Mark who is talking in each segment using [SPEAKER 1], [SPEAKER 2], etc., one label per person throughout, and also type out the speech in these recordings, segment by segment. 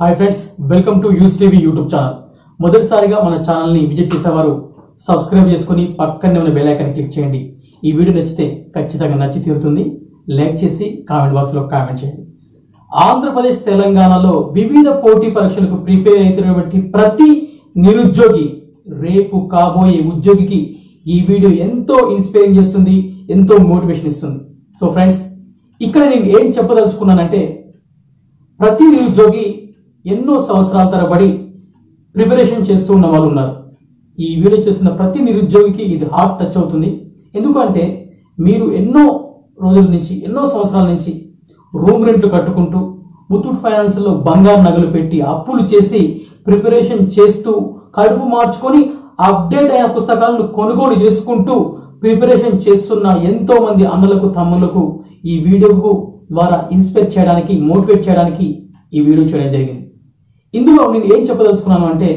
[SPEAKER 1] hi friends welcome to use TV YouTube channel మొదటిసారిగా మన ఛానల్ని విజిట్ చేసేవారు సబ్స్క్రైబ్ చేసుకుని పక్కనే ఉన్న బెల్ ఐకాన్ క్లిక్ చేయండి ఈ వీడియో నచ్చితే ఖచ్చితంగా నచ్చి తీరుతుంది లైక్ చేసి కామెంట్ బాక్స్లో కామెంట్ చేయండి ఆంధ్రప్రదేశ్ తెలంగాణలో వివిధ పోటీ పరీక్షలకు ప్రిపేర్ అవుతున్నటువంటి ప్రతి నిరుద్యోగి రేపు కాబోయే ఉద్యోగికి ఈ వీడియో ఎంతో ఇన్స్పైరింగ్ చేస్తుంది ఎంతో మోటివేషన్ ఇస్తుంది సో ఫ్రెండ్స్ ఇక్కడ నేను ఏం చెప్పదలుచుకున్నానంటే ప్రతి నిరుద్యోగి ఎన్నో సంవత్సరాల తరబడి ప్రిపరేషన్ చేస్తూ ఉన్న వాళ్ళు ఉన్నారు ఈ వీడియో చేస్తున్న ప్రతి నిరుద్యోగికి ఇది హార్ట్ టచ్ అవుతుంది ఎందుకంటే మీరు ఎన్నో రోజుల నుంచి ఎన్నో సంవత్సరాల నుంచి రూమ్ రెంట్లు కట్టుకుంటూ ముత్తూట్ ఫైనాన్స్లో బంగారు నగలు పెట్టి అప్పులు చేసి ప్రిపరేషన్ చేస్తూ కడుపు మార్చుకొని అప్డేట్ అయిన పుస్తకాలను కొనుగోలు చేసుకుంటూ ప్రిపరేషన్ చేస్తున్న ఎంతో మంది అన్నలకు తమ్ములకు ఈ వీడియోకు ద్వారా ఇన్స్పైర్ చేయడానికి మోటివేట్ చేయడానికి ఈ వీడియో చేయడం జరిగింది ఇందులో నేను ఏం చెప్పదలుచుకున్నాను అంటే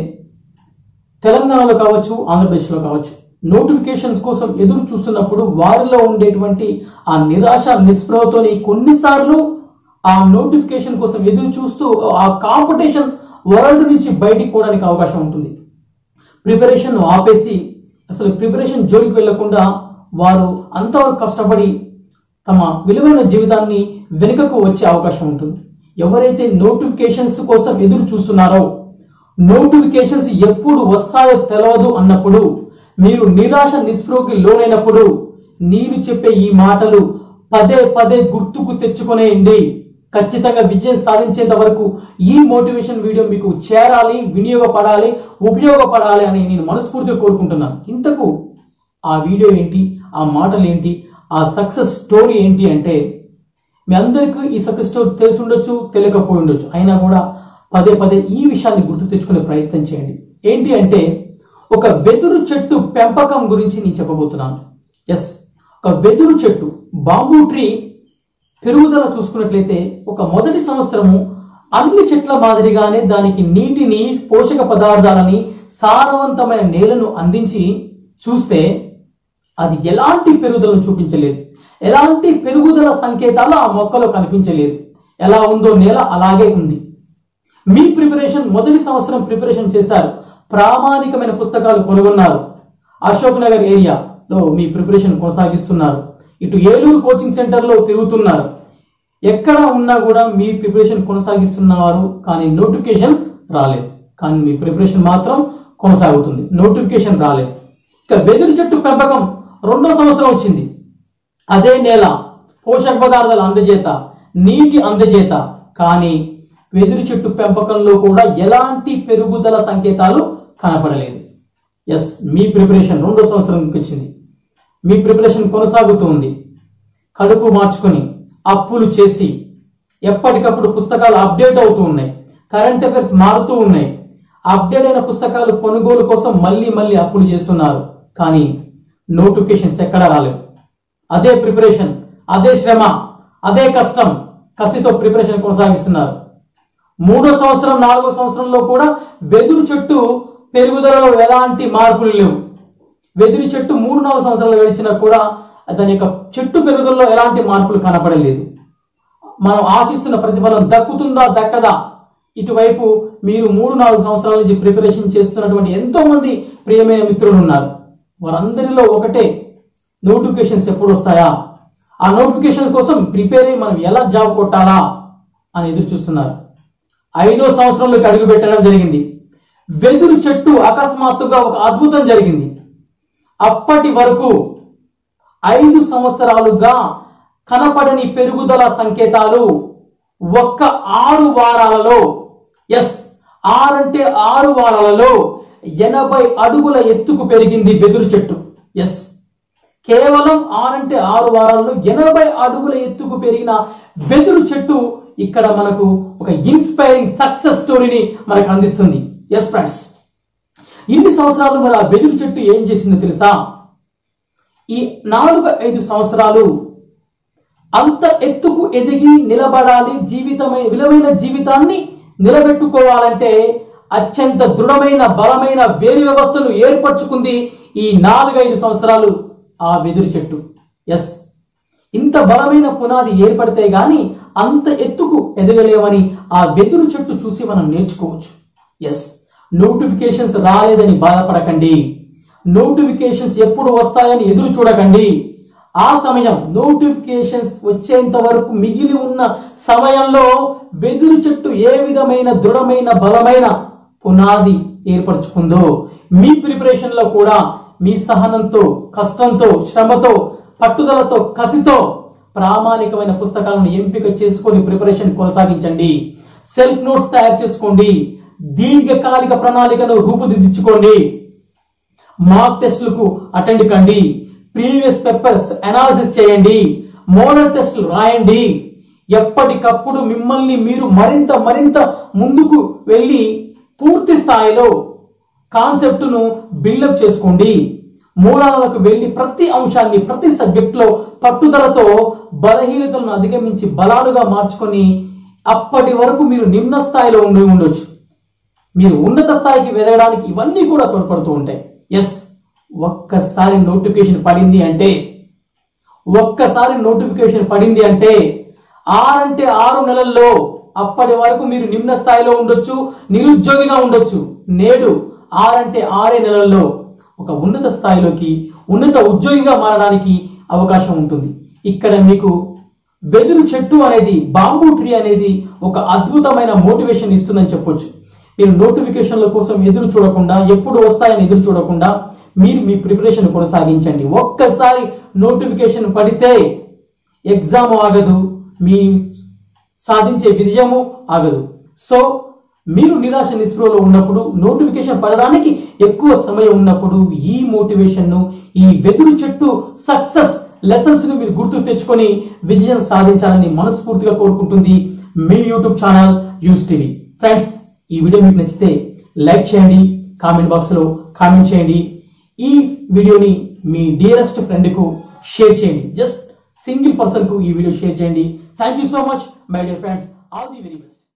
[SPEAKER 1] తెలంగాణలో కావచ్చు ఆంధ్రప్రదేశ్లో కావచ్చు నోటిఫికేషన్స్ కోసం ఎదురు చూస్తున్నప్పుడు వారిలో ఉండేటువంటి ఆ నిరాశ నిస్పృహతోని కొన్నిసార్లు ఆ నోటిఫికేషన్ కోసం ఎదురు చూస్తూ ఆ కాంపిటీషన్ వరల్డ్ నుంచి బయటికి పోవడానికి అవకాశం ఉంటుంది ప్రిపరేషన్ ఆపేసి అసలు ప్రిపరేషన్ జోలికి వెళ్లకుండా వారు అంతవరకు కష్టపడి తమ విలువైన జీవితాన్ని వెనుకకు వచ్చే అవకాశం ఉంటుంది ఎవరైతే నోటిఫికేషన్స్ కోసం ఎదురు చూస్తున్నారో నోటిఫికేషన్స్ ఎప్పుడు వస్తాయో తెలియదు అన్నప్పుడు మీరు నిరాశ నిస్పృహకి లోనైనప్పుడు నేను చెప్పే ఈ మాటలు పదే పదే గుర్తుకు తెచ్చుకునేయండి ఖచ్చితంగా విజయం సాధించేంత వరకు ఈ మోటివేషన్ వీడియో మీకు చేరాలి వినియోగపడాలి ఉపయోగపడాలి అని నేను మనస్ఫూర్తిగా కోరుకుంటున్నాను ఇంతకు ఆ వీడియో ఏంటి ఆ మాటలు ఏంటి ఆ సక్సెస్ స్టోరీ ఏంటి అంటే మీ అందరికీ ఈ సక్సెస్ స్టోరీ తెలిసి ఉండొచ్చు తెలియకపోయి ఉండొచ్చు అయినా కూడా పదే పదే ఈ విషయాన్ని గుర్తు తెచ్చుకునే ప్రయత్నం చేయండి ఏంటి అంటే ఒక వెదురు చెట్టు పెంపకం గురించి నేను చెప్పబోతున్నాను ఎస్ ఒక వెదురు చెట్టు బాంబూ ట్రీ పెరుగుదల చూసుకున్నట్లయితే ఒక మొదటి సంవత్సరము అన్ని చెట్ల మాదిరిగానే దానికి నీటిని పోషక పదార్థాలని సారవంతమైన నేలను అందించి చూస్తే అది ఎలాంటి పెరుగుదలను చూపించలేదు ఎలాంటి పెరుగుదల సంకేతాలు ఆ మొక్కలో కనిపించలేదు ఎలా ఉందో నేల అలాగే ఉంది మీ ప్రిపరేషన్ మొదటి సంవత్సరం ప్రిపరేషన్ చేశారు ప్రామాణికమైన పుస్తకాలు కొనుగొన్నారు అశోక్ నగర్ ఏరియాలో మీ ప్రిపరేషన్ కొనసాగిస్తున్నారు ఇటు ఏలూరు కోచింగ్ సెంటర్లో తిరుగుతున్నారు ఎక్కడ ఉన్నా కూడా మీ ప్రిపరేషన్ కొనసాగిస్తున్నారు కానీ నోటిఫికేషన్ రాలేదు కానీ మీ ప్రిపరేషన్ మాత్రం కొనసాగుతుంది నోటిఫికేషన్ రాలేదు ఇక వెదురు చెట్టు పెంపకం రెండో సంవత్సరం వచ్చింది అదే నేల పోషక పదార్థాల అందజేత నీటి అందజేత కానీ వెదురు చెట్టు పెంపకంలో కూడా ఎలాంటి పెరుగుదల సంకేతాలు కనపడలేదు ఎస్ మీ ప్రిపరేషన్ రెండో సంవత్సరంకి వచ్చింది మీ ప్రిపరేషన్ కొనసాగుతుంది కడుపు మార్చుకొని అప్పులు చేసి ఎప్పటికప్పుడు పుస్తకాలు అప్డేట్ అవుతూ ఉన్నాయి కరెంట్ అఫైర్స్ మారుతూ ఉన్నాయి అప్డేట్ అయిన పుస్తకాలు కొనుగోలు కోసం మళ్ళీ మళ్ళీ అప్పులు చేస్తున్నారు కానీ నోటిఫికేషన్స్ ఎక్కడా రాలేవు అదే ప్రిపరేషన్ అదే శ్రమ అదే కష్టం కసితో ప్రిపరేషన్ కొనసాగిస్తున్నారు మూడో సంవత్సరం నాలుగో సంవత్సరంలో కూడా వెదురు చెట్టు పెరుగుదలలో ఎలాంటి మార్పులు లేవు వెదురు చెట్టు మూడు నాలుగు సంవత్సరాలు గడిచినా కూడా దాని యొక్క చెట్టు పెరుగుదలలో ఎలాంటి మార్పులు కనపడలేదు మనం ఆశిస్తున్న ప్రతిఫలం దక్కుతుందా దక్కదా ఇటువైపు మీరు మూడు నాలుగు సంవత్సరాల నుంచి ప్రిపరేషన్ చేస్తున్నటువంటి ఎంతో మంది ప్రియమైన మిత్రులు ఉన్నారు వారందరిలో ఒకటే నోటిఫికేషన్స్ ఎప్పుడు వస్తాయా ఆ నోటిఫికేషన్ కోసం ప్రిపేర్ అయ్యి మనం ఎలా జాబ్ కొట్టాలా అని ఎదురు చూస్తున్నారు ఐదో సంవత్సరంలోకి అడుగు పెట్టడం జరిగింది వెదురు చెట్టు అకస్మాత్తుగా ఒక అద్భుతం జరిగింది అప్పటి వరకు ఐదు సంవత్సరాలుగా కనపడని పెరుగుదల సంకేతాలు ఒక్క ఆరు వారాలలో ఎస్ ఆరంటే ఆరు వారాలలో ఎనభై అడుగుల ఎత్తుకు పెరిగింది వెదురు చెట్టు ఎస్ కేవలం ఆరంటే ఆరు వారాల్లో ఎనభై అడుగుల ఎత్తుకు పెరిగిన వెదురు చెట్టు ఇక్కడ మనకు ఒక ఇన్స్పైరింగ్ సక్సెస్ స్టోరీని మనకు అందిస్తుంది ఎస్ ఫ్రెండ్స్ ఇన్ని సంవత్సరాలు మరి ఆ వెదురు చెట్టు ఏం చేసిందో తెలుసా ఈ నాలుగు ఐదు సంవత్సరాలు అంత ఎత్తుకు ఎదిగి నిలబడాలి జీవితమై విలువైన జీవితాన్ని నిలబెట్టుకోవాలంటే అత్యంత దృఢమైన బలమైన వేరు వ్యవస్థను ఏర్పరచుకుంది ఈ నాలుగైదు సంవత్సరాలు ఆ వెదురు చెట్టు ఎస్ ఇంత బలమైన పునాది ఏర్పడితే గాని అంత ఎత్తుకు ఎదగలేవని ఆ వెదురు చెట్టు చూసి మనం నేర్చుకోవచ్చు ఎస్ నోటిఫికేషన్స్ రాలేదని బాధపడకండి నోటిఫికేషన్స్ ఎప్పుడు వస్తాయని ఎదురు చూడకండి ఆ సమయం నోటిఫికేషన్స్ వచ్చేంత వరకు మిగిలి ఉన్న సమయంలో వెదురు చెట్టు ఏ విధమైన దృఢమైన బలమైన పునాది ఏర్పరచుకుందో మీ ప్రిపరేషన్ లో కూడా మీ సహనంతో కష్టంతో శ్రమతో పట్టుదలతో కసితో ప్రామాణికమైన పుస్తకాలను ఎంపిక చేసుకొని ప్రిపరేషన్ కొనసాగించండి సెల్ఫ్ నోట్స్ తయారు చేసుకోండి దీర్ఘకాలిక ప్రణాళికను రూపుదిద్దుకోండి మాక్ టెస్టులకు అటెండ్ కండి ప్రీవియస్ పేపర్స్ అనాలిసిస్ చేయండి మోడల్ టెస్టులు రాయండి ఎప్పటికప్పుడు మిమ్మల్ని మీరు మరింత మరింత ముందుకు వెళ్ళి పూర్తి స్థాయిలో కాన్సెప్ట్ను బిల్డప్ చేసుకోండి మూలాలకు వెళ్ళి ప్రతి అంశాన్ని ప్రతి సబ్జెక్టులో పట్టుదలతో బలహీనతలను అధిగమించి బలాలుగా మార్చుకొని అప్పటి వరకు మీరు నిమ్న స్థాయిలో ఉండి ఉండొచ్చు మీరు ఉన్నత స్థాయికి వెదగడానికి ఇవన్నీ కూడా తోడ్పడుతూ ఉంటాయి ఎస్ ఒక్కసారి నోటిఫికేషన్ పడింది అంటే ఒక్కసారి నోటిఫికేషన్ పడింది అంటే ఆరంటే ఆరు నెలల్లో అప్పటి వరకు మీరు నిమ్న స్థాయిలో ఉండొచ్చు నిరుద్యోగిగా ఉండొచ్చు నేడు ఆరంటే ఆరే నెలల్లో ఒక ఉన్నత స్థాయిలోకి ఉన్నత ఉద్యోగిగా మారడానికి అవకాశం ఉంటుంది ఇక్కడ మీకు వెదురు చెట్టు అనేది బాంబూ ట్రీ అనేది ఒక అద్భుతమైన మోటివేషన్ ఇస్తుందని చెప్పొచ్చు మీరు నోటిఫికేషన్ల కోసం ఎదురు చూడకుండా ఎప్పుడు వస్తాయని ఎదురు చూడకుండా మీరు మీ ప్రిపరేషన్ కొనసాగించండి ఒక్కసారి నోటిఫికేషన్ పడితే ఎగ్జామ్ ఆగదు మీ సాధించే విజయము ఆగదు సో మీరు నిరాశ నిస్పృహలో ఉన్నప్పుడు నోటిఫికేషన్ పడడానికి ఎక్కువ సమయం ఉన్నప్పుడు ఈ మోటివేషన్ ను ఈ వెదురు చెట్టు సక్సెస్ లెసన్స్ ను మీరు గుర్తు తెచ్చుకొని విజయం సాధించాలని మనస్ఫూర్తిగా కోరుకుంటుంది మీ YouTube channel use TV friends ఈ వీడియో మీకు నచ్చితే లైక్ చేయండి కామెంట్ బాక్స్ లో కామెంట్ చేయండి ఈ వీడియోని మీ డియరెస్ట్ ఫ్రెండ్ కు షేర్ చేయండి జస్ట్ సింగిల్ పర్సన్ కు ఈ వీడియో షేర్ చేయండి thank you so much my dear friends all the very best